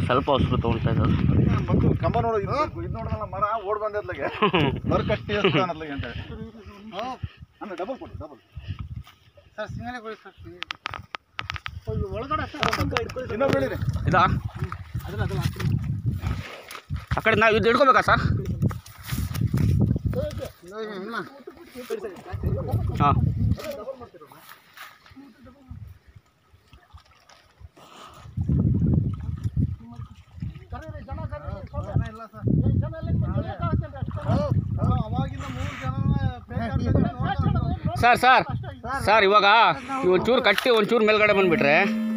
ಸ್ವಲ್ಪ ಹೊಸರು ತೊಗೊಳ್ತಾ ಇದ್ದಾರೆ ಮತ್ತು ಕಂಬ ನೋಡು ಇದು ಇದು ನೋಡೋದಲ್ಲ ಮರ ಓಡ್ ಬಂದದ್ಲಾಗೆ ಮರ ಕಟ್ಟಿ ಅನ್ನದ್ಲಾಗೆ ಅಂತ ಅಂದ್ರೆ ಡಬಲ್ ಕೊಡಿ ಡಬಲ್ ಸರ್ ಸಿಂಗಲೇ ಕೊಡಿ ಸರ್ ಒಳಗಡೆ ಇನ್ನೊಂದು ಹೇಳಿರಿ ಇದಾ ಆ ಕಡೆ ನಾವು ಇದು ಹಿಡ್ಕೋಬೇಕಾ ಸರ್ ಹಾಂ ಅವಾಗಿಂದ ಮೂರು ಜನ ಸರ್ ಸರ್ ಸರ್ ಇವಾಗ ನೀವು ಒಂಚೂರು ಕಟ್ಟಿ ಒಂಚೂರು ಮೇಲ್ಗಡೆ ಬಂದುಬಿಟ್ರೆ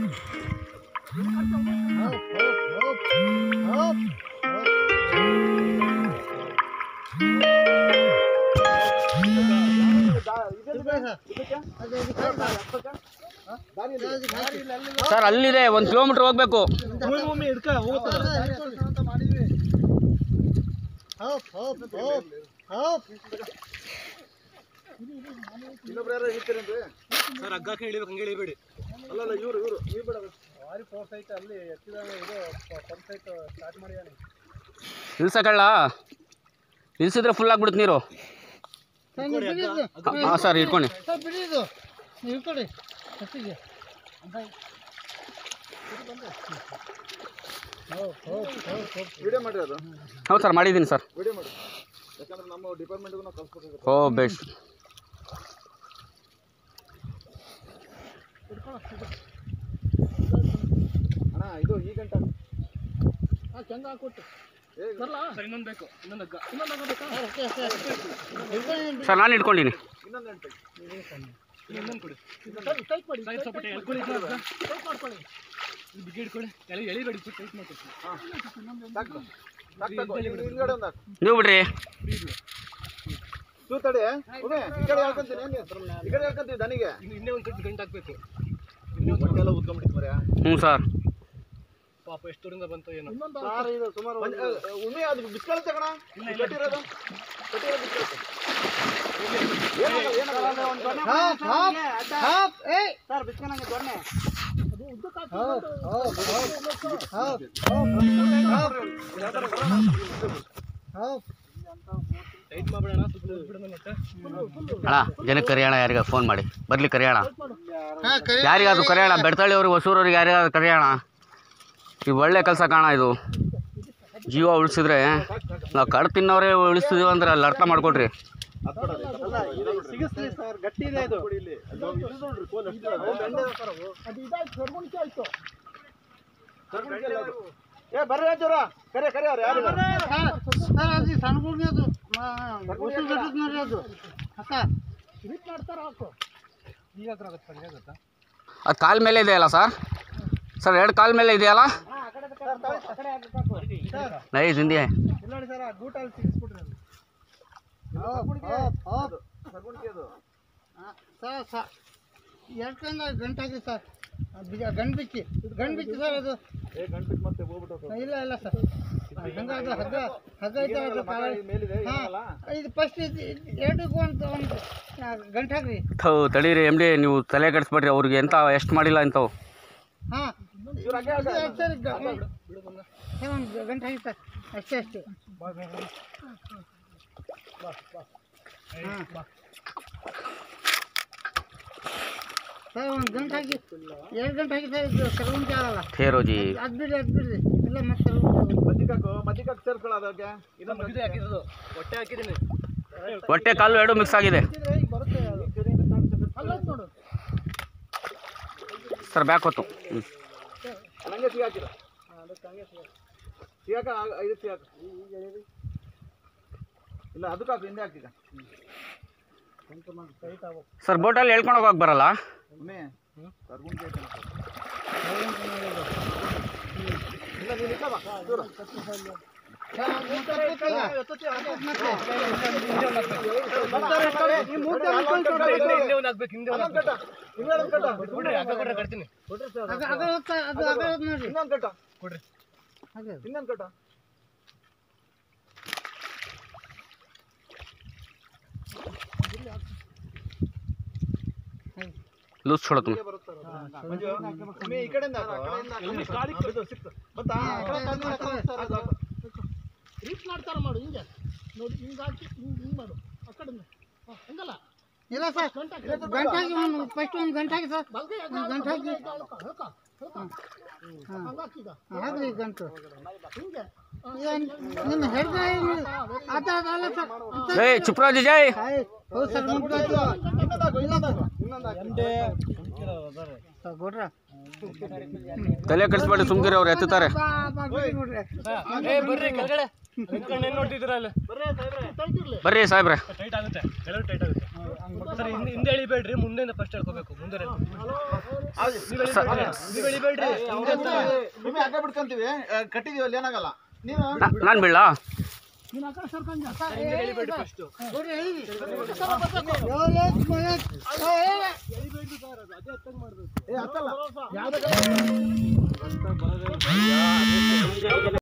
ಸರ್ ಅಲ್ಲಿದೆ ಒಂದು ಕಿಲೋಮೀಟ್ರ್ ಹೋಗಬೇಕು ಇನ್ನೊಬ್ರು ಯಾರು ಹೇಳ್ತೀರೇನ್ರಿ ಸರ್ ಹಗ್ಗಕ್ಕೆ ಇಳಿಬೇಕು ಹಂಗೆ ಇಳಿಬೇಡಿ ಅಲ್ಲಲ್ಲ ಇವರು ಇವರು ನೀವು ಬೇಡ ಭಾರಿ ಫೋರ್ಸ್ ಐತೆ ಅಲ್ಲಿ ಎತ್ತಿದಾಗ ಇದು ಪಂಪ್ ಸೈಟ್ ಸ್ಟಾರ್ಟ್ ಮಾಡಿದಾನೆ ನಿಲ್ಸಕ್ಕಳ್ಳ ನಿಲ್ಸಿದ್ರೆ ಫುಲ್ ಆಗ್ಬಿಡುತ್ತೆ ನೀರು ಹಾಂ ಸರ್ ಇಟ್ಕೊಂಡು ಸರ್ ಬಿಡಿದು ಇಳ್ಕೊಡಿ ಫಸ್ಟಿಗೆ ವಿಡಿಯೋ ಮಾಡಿ ಅದು ಹೌದು ಸರ್ ಮಾಡಿದ್ದೀನಿ ಸರ್ ವಿಡಿಯೋ ಮಾಡಿ ಯಾಕಂದ್ರೆ ನಮ್ಮ ಡಿಪಾರ್ಟ್ಮೆಂಟ್ಗೂ ನಾವು ಕಳ್ಸ್ಬೇಕಾಗುತ್ತೆ ಓ ಬೇಸ್ ಅಣ್ಣ ಇದು ಈ ಗಂಟೆ ಹಾಂ ಚಂದ ಹಾಕೊಟ್ಟು ಏ, ಸರ್ ಇನ್ನೊಂದು ಬೇಕು ಇನ್ನೊಂದು ಹಗ್ಗ ಇನ್ನೊಂದು ಹಗ್ಗ ಬೇಕಾ ಸರ್ ನಾನು ಇಟ್ಕೊಂಡಿನಿ ಇನ್ನೊಂದು ಗಂಟೆ ಇನ್ನೊಂದು ಕೊಡಿ ಸರ್ ಟೈಟ್ ಮಾಡಿ ಸೈಡ್ ಸ್ವಲ್ಪ ಎಳ್ಕೊಳ್ಳಿ ಸರ್ ಟೈಟ್ ಮಾಡ್ಕೊಳ್ಳಿ ಇದು ಬಿಗಿ ಹಿಡ್ಕೊಳ್ಳಿ ಎಳಿ ಎಳಿಬೇಡಿ ಟೈಟ್ ಮಾಡ್ಕೊಳ್ಳಿ ಸಾಕು ಸಾಕು ಸಾಕು ಹಿಂಗ್- ಹಿಂದ್ಗಡೆ ಒಂದು ಹಾಕು ನೀವು ಬಿಡ್ರಿ ತೂ ತಡಿ ಒಮ್ಮೆ ಈ ಕಡೆ ಹೇಳ್ಕೊಂತೀನಿ ಏನ್ ನೀನು? ಈ ಕಡೆ ಹೇಳ್ಕೊಂತೀನಿ ದನಿಗೆ ಇನ್ನು ಇನ್ನೇ ಒಂದು ಕಟ್ಟು ಗಂಟೆ ಹಾಕ್ಬೇಕು ಹೊಟ್ಟೆಲ್ಲ ಉದ್ಕೊಂಡ್ಬಿಟ್ಟಿತ್ತು ಮರ್ಯಾ ಹ್ಞೂ ಸರ್ ಪಾಪ ಎಷ್ಟು ದೂರಿಂದ ಬಂತು ಏನೋ ಸಾರ್ ಇದು ಸುಮಾರು ಉಮ್ಮೆ ಅದು ಬಿಸ್ಕಳುತ್ತೆ ಕಣ ಕಟ್ಟಿರೋದು ಕಟ್ಟಿರೋದು ಬಿಸ್ಕಳುತ್ತೆ ಏನಾಗಲ್ಲ ಏನಾಗಲ್ಲ ಒಂದು ದೊಣ್ಣೆ ಸರ್ ಬಿಸ್ಕೊಂಡಂಗೆ ದೊಣ್ಣೆ ಟೈಟ್ ಮಾಡ್ಬಿಡೋಣ ಸುತ್ತ ಬಿಡೋಣ ಮತ್ತೆ ಅಣ್ಣ ಜನಕ್ಕೆ ಕರೆಯೋಣ ಯಾರಿಗ ಫೋನ್ ಮಾಡಿ ಬರಲಿ ಕರೆಯೋಣ ಯಾರಿಗಾದ್ರು ಕರೆಯೋಣ ಬೆಡ್ತಳ್ಳಿ ಅವ್ರಿಗೆ ಹೊಸೂರವ್ರಿಗೆ ಯಾರಿಗಾದ್ರು ಕರೆಯೋಣ ಇದು ಒಳ್ಳೆ ಕೆಲಸ ಕಾಣ ಇದು ಜೀವ ಉಳಿಸಿದ್ರೆ ನಾವು ಕಡ್ ತಿನ್ನೋರೇ ಉಳಿಸ್ತಿದೀವಿ ಅಂದ್ರೆ ಅಲ್ಲಿ ಅರ್ಥ ಮಾಡ್ಕೊಡ್ರಿ ಸಿಗಿಸ್ಲಿ ಸರ್ ಗಟ್ಟಿ ಇದೆ ಇದು ಇಲ್ಲಿ ಅದು ಇದು ನೋಡ್ರಿ ಕೋಲ್ ಅಷ್ಟು ಇದೆ. ಅದು ಬೆಂಡೆ ಇದೆ ಸರ್ ಅವು. ಅದು ಇದಾಯ್ತು ಸರ್ಗುಣಿಕೆ ಆಯ್ತು ಕರ್ಕೊಂಡ್ ಕೆಲ್ಲ ಅದು. ಏ ಬರ್ರಿ ರಾಜವ್ರ ಕರೆ ಕರೆ ಅವ್ರು ಯಾರು ಸರ್ ಅದು ಸಣ್ಣ ಅದು ಉಸಿರು ಬಿಟ್ಟದ್ ನೋಡ್ರಿ ಅದು ಅಕ್ಕ ಹಿಟ್ ಮಾಡ್ತಾರ ಹಾಕು ಈಗ ಹತ್ರ ಆಗುತ್ತೆ ಸರ್ ಹೇಗುತ್ತಾ ಅದು ಕಾಲ ಮೇಲೆ ಇದೆಯಲ್ಲ ಸರ್ ಸರ್ ಎರಡು ಕಾಲ ಮೇಲೆ ಇದೆಯಲ್ಲ ನೈಸ್ ಹಿಂದೆ ಇಲ್ಲ ನೋಡಿ ಸರ್ ಆ ಗೂಟಲ್ಲಿ ಸಿಗಿಸ್ಬಿಟ್ರಿ ಅದು ಸರ್ಗುಣಿಕೆ ಅದು ಸರ್ ಸರ್ ಎರಡು ಕೈಯಿಂದ ಗಂಟು ಹಾಕಿ ಸರ್ ಗಂಡು ಬಿಚ್ಚಿ ಗಂಡು ಬಿಚ್ಚಿ ಸರ್ ಅದು ಏ ಗಂಟ್ಬಿಟ್ಟು ಮತ್ತೆ ಹೋಗ್ಬಿಟ್ಟು ಇಲ್ಲ ಇಲ್ಲ ಸರ್ ಹಂಗಾದ್ರೆ ಹಗ್ಗ ಹಗ್ಗ ಐತೆ ಅದು ಕಾಲ ಮೇಲಿದೆ ಹಾಂ ಏನಲ್ಲ ಇದು ಫಸ್ಟ್ ಇದು ಎರಡಕ್ಕೂ ಒಂದು ಒಂದು ಗಂಟು ಹಾಕ್ರಿ ಥೂ ತಡೀರಿ ಎಮ್ ಡಿ ನೀವು ತಲೆ ಕೆಡಿಸ್ಬೇಡ್ರಿ ಅವ್ರಿಗೆ ಎಂತ ಎಷ್ಟು ಮಾಡಿಲ್ಲ ಇಂಥವು ಹಾಂ ಇವ್ರು ಹಂಗೆ ಹಾಕ. ಸರ್ ಸರ್ ಒಂದು ಗಂಟೆ ಹಾಕಿ ಸರ್ ಅಷ್ಟೇ ಅಷ್ಟೇ ಹಾಂ ಸರ್ ಒಂದು ಗಂಟೆ ಹಾಕಿ ಎರಡು ಗಂಟೆ ಹಾಕಿ ಸರ್ ಇದು ಸರ್ವಂತಿ ಆಗಲ್ಲ ಥೇರೋಜಿ ಅದು ಬಿಡ್ರಿ ಅದು ಬಿಡ್ರಿ ಇಲ್ಲ ಮತ್ತೆ ಸರ್ವಂತಿ ಮಜ್ಜಿಗಾಕು ಮಜ್ಜಿಗಾಕು ಸೇರ್ಕೊಳ್ಳೋ ಅದಕ್ಕೆ ಇನ್ನೊಂದು ಇದು ಹಾಕಿದ್ದು ಹೊಟ್ಟೆ ಹಾಕಿದ್ದೀನಿ ಹೊಟ್ಟೆ ಕಾಲು ಎರಡು ಮಿಕ್ಸ್ ಆಗಿದೆ ಈಗ ಬರುತ್ತೆ ಅಲ್ಲ ನೋಡು ಸರ್ ಬ್ಯಾಕ್ ಹೊತ್ತು ಹ್ಞೂ ಹಂಗೆ ಸಿಗಾಕಿರ ಸಿಗಾಕ ಐದು ಸಿಗಾಕ ಇಲ್ಲ ಅದಕ್ಕೆ ಹಾಕು ಹಿಂದೆ ಹಾಕಿದ ಸರ್ ಬೋಟಲ್ಲಿ ಹೇಳ್ಕೊಂಡು ಹೋಗಕ್ಕೆ ಬರಲ್ಲ ಒಮ್ಮೆ ಸರ್ಗುಣಿಕೆ ಐತಲ್ಲ ಇಲ್ಲ ನೀನು ಇಟ್ಕೋ ಬಾ, ದೂರ. ಈ ಮೂರ್ ತರ ಇಟ್ಕೊಂಡು ಕೊಡು. ಅಲ್ಲೊಂದ್ ಕಟ್ಟ. ಇನ್ನೊಂದ್ ಕಟ್ಟ. ಅದು ಅದು ಹೋಗ್ತಾ- ಅದು ಅದು ಹೋಗ್ತಾ ನೋಡ್ರಿ ಇನ್ನೊಂದ್ ಕಟ್ಟ. ಹಾಗೆ ಇನ್ನೊಂದ್ ಕಟ್ಟ. ಲೂಸ್ छोड़ो तुम ಬರುತ್ತಲ್ಲ. ಒಮ್ಮೆ ಈ ಕಡೆಯಿಂದ ಹಾಕು. ಇದು ಸಿಕ್ತು. ಬಂತಾ? ಅದು ಹಾಕು. ರೀಚ್ ಮಾಡ್ತಾರ ಮಾಡು ಹಿಂಗೆ ನೋಡಿ ಹಿಂಗೆ ಹಾಕಿ ಹಿಂಗೆ ಹಿಂಗೆ ಮಾಡು ಆ ಕಡೆಯಿಂದ ಹಾ, ಹಂಗಲ್ಲ ಇಲ್ಲ ಸರ್ ಗಂಟೆ ಹಾಕಿ ಒಂದು ಫಸ್ಟ್ ಒಂದು ಗಂಟೆ ಹಾಕಿ ಸರ್ ಬಲ್ಗೈ ಒಂದು ಗಂಟೆ ಹಾಕಿ ಹೇಳ್ಕ ಹೇಳ್ಕ ಹೇಳ್ಕ ಹಂಗಾಕೀಗ ಹಾಕ್ರಿ ಈಗ ಗಂಟು ಹಿಂಗೆ ಈಗ ನಿಮ್ಮ ಹೆಡ್ಗ ಆತ ಅದಲ್ಲ ಸರ್ ಏಯ್ ಚುಪ್ರಾಜ್ ಜೈ ಹಾಯ್ ಹೌದು ಸರ್ ಮುಟ್ಟಾಯ್ತು ಇನ್ನೊಂದು ಹಾಕು, ಇನ್ನೊಂದು ಹಾಕು, ಇನ್ನೊಂದು ಹಾಕು. ಸರ್ ಕೊಡ್ರ ತಲೆ ಕೆಡಿಸ್ಬೇಡಿ ಸುಮ್ಗಿರಿ ಅವ್ರು ಎತ್ತುತ್ತಾರೆ ಬಾ ಬಾ ಬಿಡಿ ನೋಡ್ರಿ ಬರ್ರಿ ಕೆಳಗಡೆ ನಿಂತ್ಕೊಂಡು ಏನ್ ನೋಡ್ತಿದ್ದೀರಾ ಅಲ್ಲಿ ಬರ್ರಿ ಸಾಹೇಬ್ರೆ ಟೈಟ್ ಆಗುತ್ತೆ ಕೆಳಗಡೆ ಟೈಟ್ ಆಗುತ್ತೆ ಸರ್ ಹಿಂದೆ ಹಿಂದೆ ಎಳಿಬೇಡ್ರಿ ಮುಂದೆಯಿಂದ ಫಸ್ಟ್ ಹೇಳ್ಕೋಬೇಕು ಮುಂದೆ ನೀವು ಎಳಿಬೇಡ್ರಿ ನೀವು ಎಳಿಬೇಡ್ರಿ ಹಿಂದೆ ಒಮ್ಮೆ ಹಗ್ಗ ಬಿಡ್ಕೊಂತೀವಿ ಆ, ಕಟ್ಟಿದೀವಿ ಅಲ್ಲಿ ಏನಾಗಲ್ಲ ನೀನು ನಾನು ಬೀಳಾ ನೀನು ಆ ಕಡೆ ಸರ್ಕಂಜ ಎಳಿಬೇಡ್ರಿ ಫಸ್ಟ್ ನೋಡ್ರಿ ಎಳೀರಿ. ಏ, ಏ, ಏ. ಏ ಹತ್ತಲ್ಲ